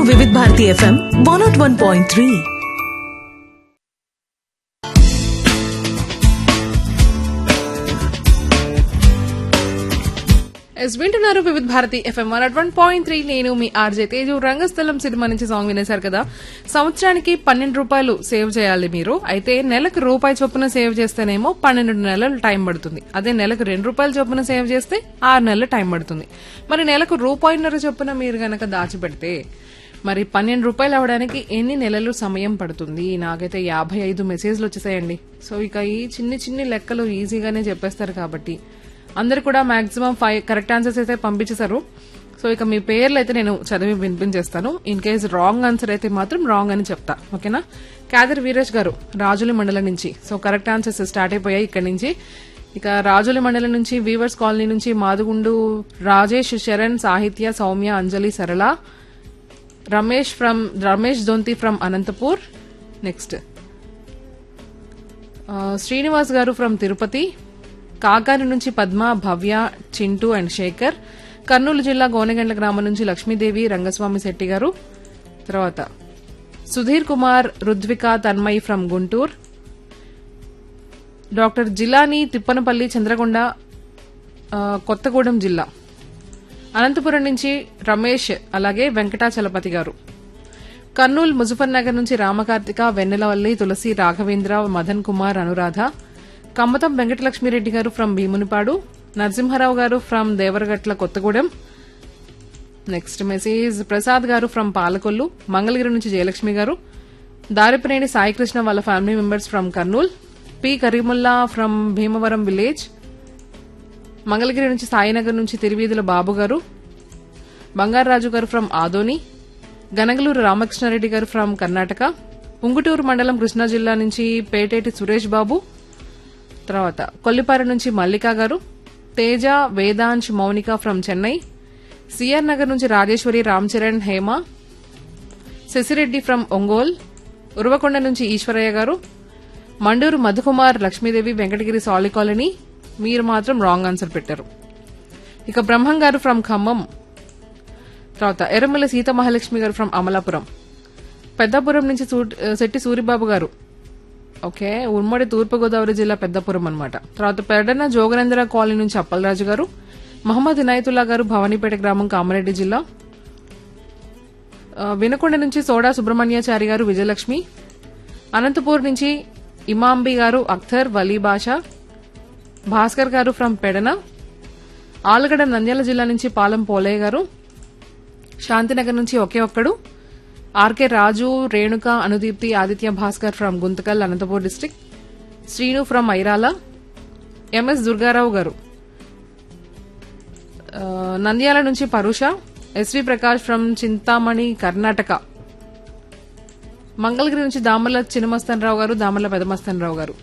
వివిధ Bharati FM one nought one point three ఎస్ వింటున్నారు Vividh Bharati FM one one point three నేను మీ ఆర్జే తేజు రంగస్థలం సినిమా నుంచి సాంగ్ వినేశారు కదా సంవత్సరానికి పన్నెండు రూపాయలు సేవ్ చేయాలి మీరు అయితే నెలకు రూపాయి చొప్పున సేవ్ చేస్తేనేమో పన్నెండు నెలలు టైం పడుతుంది అదే నెలకు రెండు రూపాయల చొప్పున సేవ్ చేస్తే ఆరు నెలలు టైం పడుతుంది మరి నెలకు రూపాయిన్నర చొప్పున మీరు గనక దాచిపెడితే మరి పన్నెండు రూపాయలు అవడానికి ఎన్ని నెలలు సమయం పడుతుంది నాకైతే యాభై ఐదు మెసేజ్లు వచ్చేసాయండి సో ఇక ఈ చిన్ని చిన్ని లెక్కలు ఈజీగానే చెప్పేస్తారు కాబట్టి అందరు కూడా మాక్సిమం ఫైవ్ కరెక్ట్ ఆన్సర్స్ అయితే పంపించేశారు సో ఇక మీ పేర్లు అయితే నేను చదివి వినిపించేస్తాను ఇన్ కేస్ రాంగ్ ఆన్సర్ అయితే మాత్రం రాంగ్ అని చెప్తా ఓకేనా కాదర్ వీరేష్ గారు రాజుల మండలం నుంచి సో కరెక్ట్ ఆన్సర్స్ స్టార్ట్ అయిపోయాయి ఇక్కడ నుంచి ఇక రాజుల మండలం నుంచి వీవర్స్ కాలనీ నుంచి మాదుగుండు రాజేష్ శరణ్ సాహిత్య Soumya Anjali Sarala Ramesh from Ramesh Donthi from Anantapur next Srinivas garu from Tirupati Kakani నుంచి పద్మ భవ్య చింటూ అండ్ శేఖర్ కర్నూలు జిల్లా గోనెగండ్ల గ్రామం నుంచి లక్ష్మీదేవి రంగస్వామి శెట్టి గారు తర్వాత సుధీర్ కుమార్ రుద్విక తన్మయ్ ఫ్రమ్ గుంటూరు డాక్టర్ జిలాని తిప్పనపల్లి చంద్రకొండ ఆ, కొత్తగూడెం జిల్లా అనంతపురం నుంచి రమేష్ అలాగే వెంకటాచలపతి గారు కర్నూలు ముజఫర్ నగర్ నుంచి రామకార్తిక వెన్నెలవల్లి తులసి రాఘవేంద్ర మదన్ కుమార్ అనురాధ కమ్మతం వెంకటలక్ష్మిరెడ్డి గారు from Bhimunipadu Narasimharao garu from Devaragatla Kothagudem next message Prasad garu from Palakollu Mangalagiri నుంచి జయలక్ష్మి గారు దారిపినేని సాయికృష్ణ వాళ్ళ family members from Kurnool P Kareemulla from Bhimavaram village Mangalagiri నుంచి సాయినగర్ నుంచి తిరువీధుల బాబు గారు బంగారాజు గారు ఫ్రమ్ ఆదోని గనగలూరు రామకృష్ణారెడ్డి గారు ఫ్రమ్ కర్ణాటక ఉంగుటూరు మండలం కృష్ణా జిల్లా నుంచి పేటేటి సురేష్ బాబు తర్వాత కొల్లిపార నుంచి మల్లిక గారు తేజ వేదాంశ్ మౌనిక ఫ్రమ్ చెన్నై సిఆర్ నగర్ నుంచి రాజేశ్వరి రామ్ చరణ్ హేమ శశిరెడ్డి ఫ్రమ్ ఒంగోల్ ఉరవకొండ నుంచి ఈశ్వరయ్య గారు మండూరు మధుకుమార్ లక్ష్మీదేవి వెంకటగిరి సాలి కాలనీ మీరు మాత్రం రాంగ్ ఆన్సర్ పెట్టారు ఇక బ్రహ్మం గారు ఫ్రమ్ ఖమ్మం తర్వాత ఎర్రమల్లి సీత మహాలక్ష్మి గారు ఫ్రమ్ అమలాపురం పెద్దాపురం నుంచి సూ- శెట్టి సూరిబాబు గారు ఓకే ఉమ్మడి తూర్పుగోదావరి జిల్లా పెద్దపురం అన్నమాట తర్వాత పెడన జోగనేంద్ర కాలనీ నుంచి అప్పలరాజు గారు మహమ్మద్ ఇనాయతుల్లా గారు భవానీపేట గ్రామం కామారెడ్డి జిల్లా ఆ, వినకొండ నుంచి సోడా సుబ్రహ్మణ్యాచారి గారు విజయలక్ష్మి అనంతపూర్ నుంచి ఇమాంబి గారు అఖ్తర్ వలీ బాషా భాస్కర్ గారు ఫ్రమ్ పెడన ఆలగడ నంద్యాల జిల్లా నుంచి పాలెం పోలయ్య గారు శాంతినగర్ నుంచి Oke Okkadu RK Raju Renuka Anudeepthi Aditya Bhaskar from Guntakal Anantapur district Srinu from Irala MS Durgarao garu ఆ, నంద్యాల నుంచి పరుష ఎస్వి ప్రకాష్ ఫ్రమ్ చింతామణి కర్ణాటక మంగళగిరి నుంచి దామర్ల చిన్నమస్తన్ రావు గారు దామర్ల పెదమస్తన్ రావు గారు